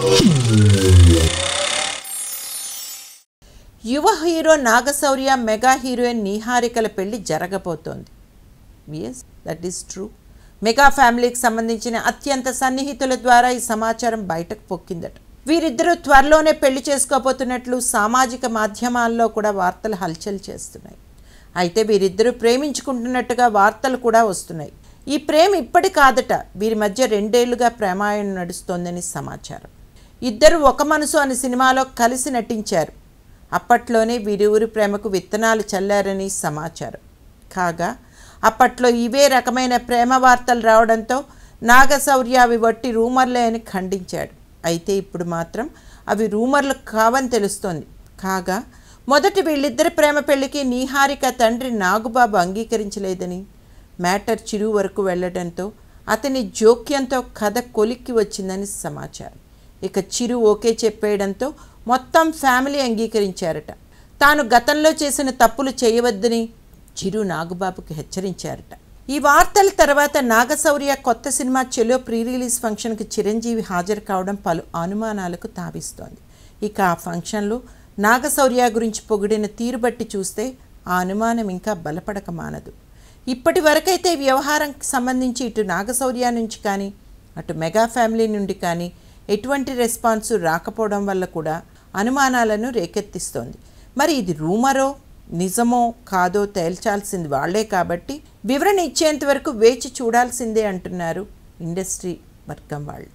యువ hero Naga Shaurya mega heroine నీహారికల పెళ్లి జరగబోతోంది yes that is true mega ఫ్యామిలీకి సంబంధించిన అత్యంత సన్నిహితుల ద్వారా ఈ సమాచారం బయటకు పొక్కిందట వీరిద్దరూ త్వరలోనే పెళ్లి చేసుకోబోతున్నట్లు సామాజిక మాధ్యమాల్లో కూడా వార్తలు హల్చల్ చేస్తున్నాయి అయితే వీరిద్దరూ ప్రేమించుకుంటున్నట్టుగా వార్తలు కూడా వస్తున్నాయి ఈ ప్రేమ ఇప్పటి కాదట వీరి మధ్య రెండేళ్లుగా ప్రేమాయణం నడుస్తోందని సమాచారం ఇద్దరు ఒక మనసు అనే సినిమాలో కలిసి నటించారు అప్పట్లోనే వీరివురి ప్రేమకు విత్తనాలు చల్లారని సమాచారం కాగా అప్పట్లో ఇవే రకమైన ప్రేమ వార్తలు రావడంతో నాగశౌర్య అవి వట్టి రూమర్లే అని ఖండించాడు అయితే ఇప్పుడు మాత్రం అవి రూమర్లు కావని తెలుస్తోంది కాగా మొదటి వీళ్ళిద్దరి ప్రేమ పెళ్లికి నీహారిక తండ్రి నాగుబాబు అంగీకరించలేదని మ్యాటర్ చిరు వరకు వెళ్లడంతో అతని జోక్యంతో కథ కొలిక్కి వచ్చిందని సమాచారం ఇక చిరు ఓకే చెప్పేయడంతో మొత్తం ఫ్యామిలీ అంగీకరించారట తాను గతంలో చేసిన తప్పులు చేయవద్దని చిరు నాగుబాబుకి హెచ్చరించారట ఈ వార్తల తర్వాత నాగశౌర్య కొత్త సినిమా చెలో ప్రీ రిలీజ్ ఫంక్షన్కి చిరంజీవి హాజరు కావడం పలు అనుమానాలకు తావిస్తోంది ఇక ఆ ఫంక్షన్లో నాగశౌర్య గురించి పొగిడిన తీరు బట్టి చూస్తే ఆ అనుమానం ఇంకా బలపడక మానదు ఇప్పటి వరకైతే ఈ వ్యవహారంకి సంబంధించి ఇటు నాగశౌర్య నుంచి కానీ అటు మెగా ఫ్యామిలీ నుండి కానీ ఎటువంటి రెస్పాన్స్ రాకపోవడం వల్ల కూడా అనుమానాలను రేకెత్తిస్తోంది మరి ఇది రూమరో నిజమో కాదో తేల్చాల్సింది వాళ్లే కాబట్టి వివరణ ఇచ్చేంత వరకు వేచి చూడాల్సిందే అంటున్నారు ఇండస్ట్రీ వర్గం వాళ్ళు